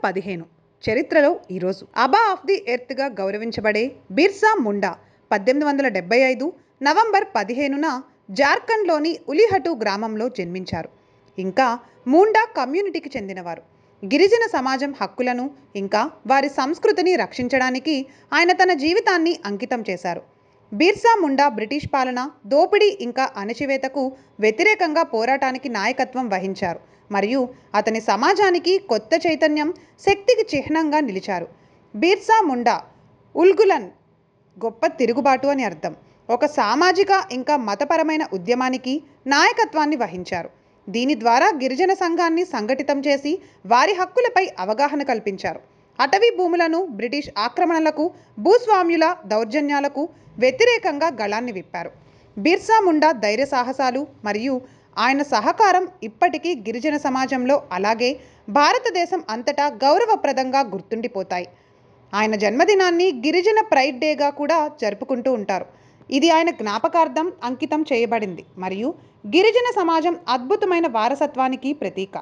పదిహేను చరిత్రలో ఈరోజు అబా ఆఫ్ ది ఎర్త్గా గౌరవించబడే బిర్సా ముండా పద్దెనిమిది వందల డెబ్బై ఐదు నవంబర్ పదిహేనున జార్ఖండ్లోని ఉలిహటు గ్రామంలో జన్మించారు ఇంకా ముండా కమ్యూనిటీకి చెందినవారు గిరిజన సమాజం హక్కులను ఇంకా వారి సంస్కృతిని రక్షించడానికి ఆయన తన జీవితాన్ని అంకితం చేశారు బిర్సా ముండా బ్రిటిష్ పాలన దోపిడీ ఇంకా అణచివేతకు వ్యతిరేకంగా పోరాటానికి నాయకత్వం వహించారు మరియు అతని సమాజానికి కొత్త చైతన్యం శక్తికి చిహ్నంగా నిలిచారు బిర్సా ముండా ఉల్గులన్ గొప్ప తిరుగుబాటు అని అర్థం ఒక సామాజిక ఇంకా మతపరమైన ఉద్యమానికి నాయకత్వాన్ని వహించారు దీని ద్వారా గిరిజన సంఘాన్ని సంఘటితం చేసి వారి హక్కులపై అవగాహన కల్పించారు అటవీ భూములను బ్రిటిష్ ఆక్రమణలకు భూస్వామ్యుల దౌర్జన్యాలకు వ్యతిరేకంగా గళాన్ని విప్పారు బిర్సా ముండా ధైర్య సాహసాలు మరియు ఆయన సహకారం ఇప్పటికీ గిరిజన సమాజంలో అలాగే భారతదేశం అంతటా గౌరవప్రదంగా గుర్తుండిపోతాయి ఆయన జన్మదినాన్ని గిరిజన ప్రైడ్ డేగా కూడా జరుపుకుంటూ ఉంటారు ఇది ఆయన జ్ఞాపకార్థం అంకితం చేయబడింది మరియు గిరిజన సమాజం అద్భుతమైన వారసత్వానికి ప్రతీక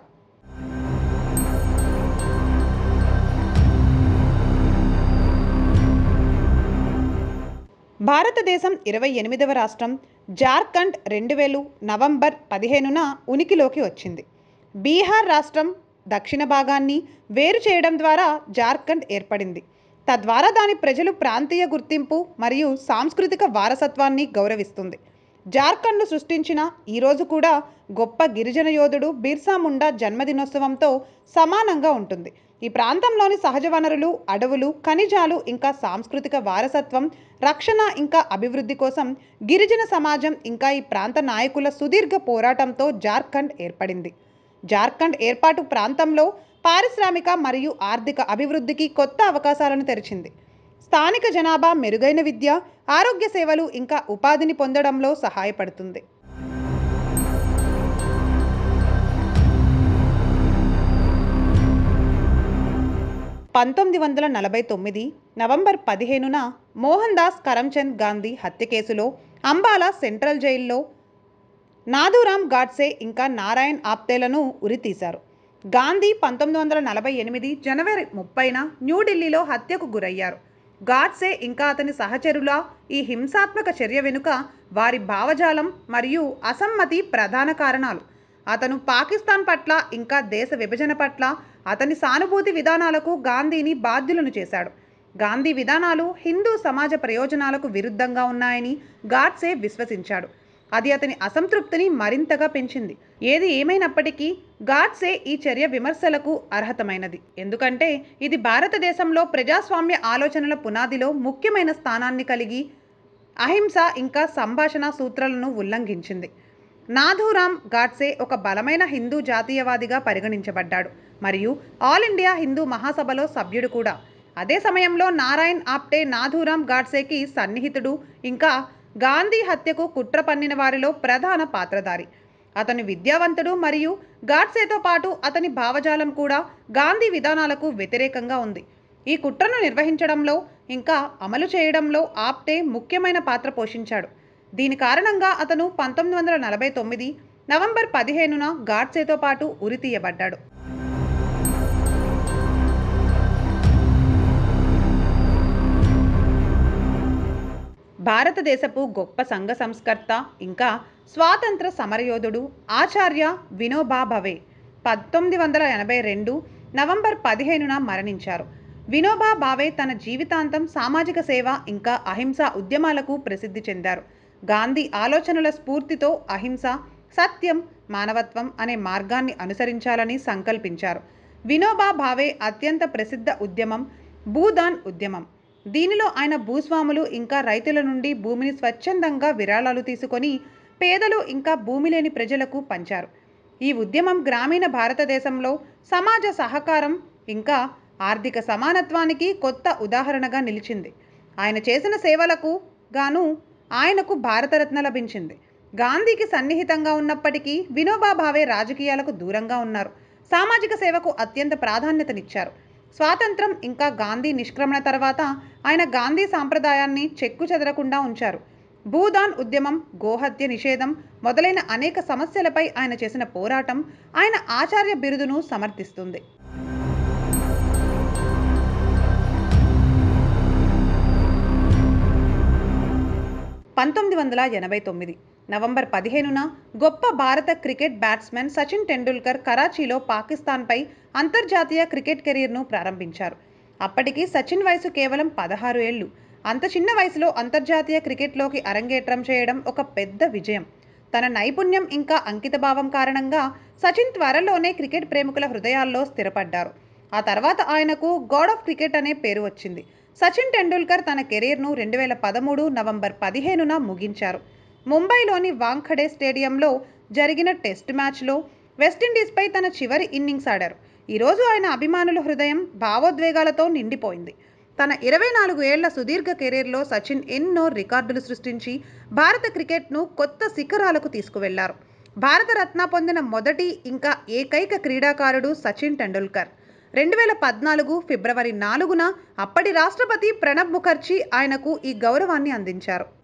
భారతదేశం ఇరవై ఎనిమిదవ రాష్ట్రం జార్ఖండ్ రెండు వేలు నవంబర్ పదిహేనున ఉనికిలోకి వచ్చింది బీహార్ రాష్ట్రం దక్షిణ భాగాన్ని వేరు చేయడం ద్వారా జార్ఖండ్ ఏర్పడింది తద్వారా దాని ప్రజలు ప్రాంతీయ గుర్తింపు మరియు సాంస్కృతిక వారసత్వాన్ని గౌరవిస్తుంది జార్ఖండ్ను సృష్టించిన ఈరోజు కూడా గొప్ప గిరిజన యోధుడు బిర్సా ముండా జన్మదినోత్సవంతో సమానంగా ఉంటుంది ఈ ప్రాంతంలోని సహజ వనరులు అడవులు ఖనిజాలు ఇంకా సాంస్కృతిక వారసత్వం రక్షణ ఇంకా అభివృద్ధి కోసం గిరిజన సమాజం ఇంకా ఈ ప్రాంత నాయకుల సుదీర్ఘ పోరాటంతో జార్ఖండ్ ఏర్పడింది జార్ఖండ్ ఏర్పాటు ప్రాంతంలో పారిశ్రామిక మరియు ఆర్థిక అభివృద్ధికి కొత్త అవకాశాలను తెరిచింది స్థానిక జనాభా మెరుగైన విద్య ఆరోగ్య సేవలు ఇంకా ఉపాధిని పొందడంలో సహాయపడుతుంది పంతొమ్మిది వందల నలభై తొమ్మిది నవంబర్ పదిహేనున మోహన్ దాస్ కరమ్చంద్ గాంధీ హత్య కేసులో అంబాలా సెంట్రల్ జైల్లో నాథూరామ్ గాడ్సే ఇంకా నారాయణ్ ఆప్తేలను ఉరితీశారు గాంధీ పంతొమ్మిది వందల నలభై ఎనిమిది జనవరి ముప్పైన న్యూఢిల్లీలో హత్యకు గురయ్యారు గాడ్సే ఇంకా అతని సహచరుల ఈ హింసాత్మక చర్య వెనుక వారి భావజాలం మరియు అసమ్మతి ప్రధాన కారణాలు అతను పాకిస్తాన్ పట్ల ఇంకా దేశ విభజన పట్ల అతని సానుభూతి విధానాలకు గాంధీని బాధ్యులను చేశాడు గాంధీ విధానాలు హిందూ సమాజ ప్రయోజనాలకు విరుద్ధంగా ఉన్నాయని గాడ్సే విశ్వసించాడు అది అతని అసంతృప్తిని మరింతగా పెంచింది ఏది ఏమైనప్పటికీ గాడ్సే ఈ చర్య విమర్శలకు అర్హతమైనది ఎందుకంటే ఇది భారతదేశంలో ప్రజాస్వామ్య ఆలోచనల పునాదిలో ముఖ్యమైన స్థానాన్ని కలిగి అహింస ఇంకా సంభాషణ సూత్రాలను ఉల్లంఘించింది నాథూరామ్ గాడ్సే ఒక బలమైన హిందూ జాతీయవాదిగా పరిగణించబడ్డాడు మరియు ఆల్ ఇండియా హిందూ మహాసభలో సభ్యుడు కూడా అదే సమయంలో నారాయణ్ ఆప్టే నాథూరామ్ గాడ్సేకి సన్నిహితుడు ఇంకా గాంధీ హత్యకు కుట్ర పన్నిన వారిలో ప్రధాన పాత్రధారి అతను విద్యావంతుడు మరియు గాడ్సేతో పాటు అతని భావజాలం కూడా గాంధీ విధానాలకు వ్యతిరేకంగా ఉంది ఈ కుట్రను నిర్వహించడంలో ఇంకా అమలు చేయడంలో ఆప్టే ముఖ్యమైన పాత్ర పోషించాడు దీని కారణంగా అతను పంతొమ్మిది వందల నలభై తొమ్మిది నవంబర్ పదిహేనున గాడ్సేతో పాటు ఉరితీయబడ్డాడు భారతదేశపు గొప్ప సంఘ సంస్కర్త ఇంకా స్వాతంత్ర సమరయోధుడు ఆచార్య వినోబా భవే పంతొమ్మిది వందల ఎనభై రెండు నవంబర్ పదిహేనున మరణించారు వినోబా భావే తన జీవితాంతం సామాజిక సేవ ఇంకా అహింస ఉద్యమాలకు ప్రసిద్ధి చెందారు గాంధీ ఆలోచనల స్ఫూర్తితో అహింస సత్యం మానవత్వం అనే మార్గాన్ని అనుసరించాలని సంకల్పించారు వినోబా భావే అత్యంత ప్రసిద్ధ ఉద్యమం భూదాన్ ఉద్యమం దీనిలో ఆయన భూస్వాములు ఇంకా రైతుల నుండి భూమిని స్వచ్ఛందంగా విరాళాలు తీసుకొని పేదలు ఇంకా భూమి లేని ప్రజలకు పంచారు ఈ ఉద్యమం గ్రామీణ భారతదేశంలో సమాజ సహకారం ఇంకా ఆర్థిక సమానత్వానికి కొత్త ఉదాహరణగా నిలిచింది ఆయన చేసిన సేవలకు గాను ఆయనకు భారతరత్న లభించింది గాంధీకి సన్నిహితంగా ఉన్నప్పటికీ వినోబా భావే రాజకీయాలకు దూరంగా ఉన్నారు సామాజిక సేవకు అత్యంత ప్రాధాన్యతనిచ్చారు స్వాతంత్రం ఇంకా గాంధీ నిష్క్రమణ తర్వాత ఆయన గాంధీ సాంప్రదాయాన్ని చెక్కు చెదరకుండా ఉంచారు భూదాన్ ఉద్యమం గోహత్య నిషేధం మొదలైన అనేక సమస్యలపై ఆయన చేసిన పోరాటం ఆయన ఆచార్య బిరుదును సమర్థిస్తుంది పంతొమ్మిది వందల ఎనభై తొమ్మిది నవంబర్ పదిహేనున గొప్ప భారత క్రికెట్ బ్యాట్స్మెన్ సచిన్ టెండూల్కర్ కరాచీలో పాకిస్తాన్పై అంతర్జాతీయ క్రికెట్ కెరీర్ను ప్రారంభించారు అప్పటికి సచిన్ వయసు కేవలం పదహారు ఏళ్లు అంత చిన్న వయసులో అంతర్జాతీయ క్రికెట్లోకి అరంగేట్రం చేయడం ఒక పెద్ద విజయం తన నైపుణ్యం ఇంకా అంకితభావం కారణంగా సచిన్ త్వరలోనే క్రికెట్ ప్రేమికుల హృదయాల్లో స్థిరపడ్డారు ఆ తర్వాత ఆయనకు గాడ్ ఆఫ్ క్రికెట్ అనే పేరు వచ్చింది సచిన్ టెండూల్కర్ తన కెరీర్ను రెండు వేల పదమూడు నవంబర్ పదిహేనున ముగించారు ముంబైలోని వాంఖడే స్టేడియంలో జరిగిన టెస్ట్ మ్యాచ్లో వెస్టిండీస్పై తన చివరి ఇన్నింగ్స్ ఆడారు ఈరోజు ఆయన అభిమానుల హృదయం భావోద్వేగాలతో నిండిపోయింది తన ఇరవై నాలుగు ఏళ్ల సుదీర్ఘ కెరీర్లో సచిన్ ఎన్నో రికార్డులు సృష్టించి భారత క్రికెట్ను కొత్త శిఖరాలకు తీసుకువెళ్లారు భారత రత్న పొందిన మొదటి ఇంకా ఏకైక క్రీడాకారుడు సచిన్ టెండూల్కర్ రెండు వేల పద్నాలుగు ఫిబ్రవరి నాలుగున అప్పటి రాష్ట్రపతి ప్రణబ్ ముఖర్జీ ఆయనకు ఈ గౌరవాన్ని అందించారు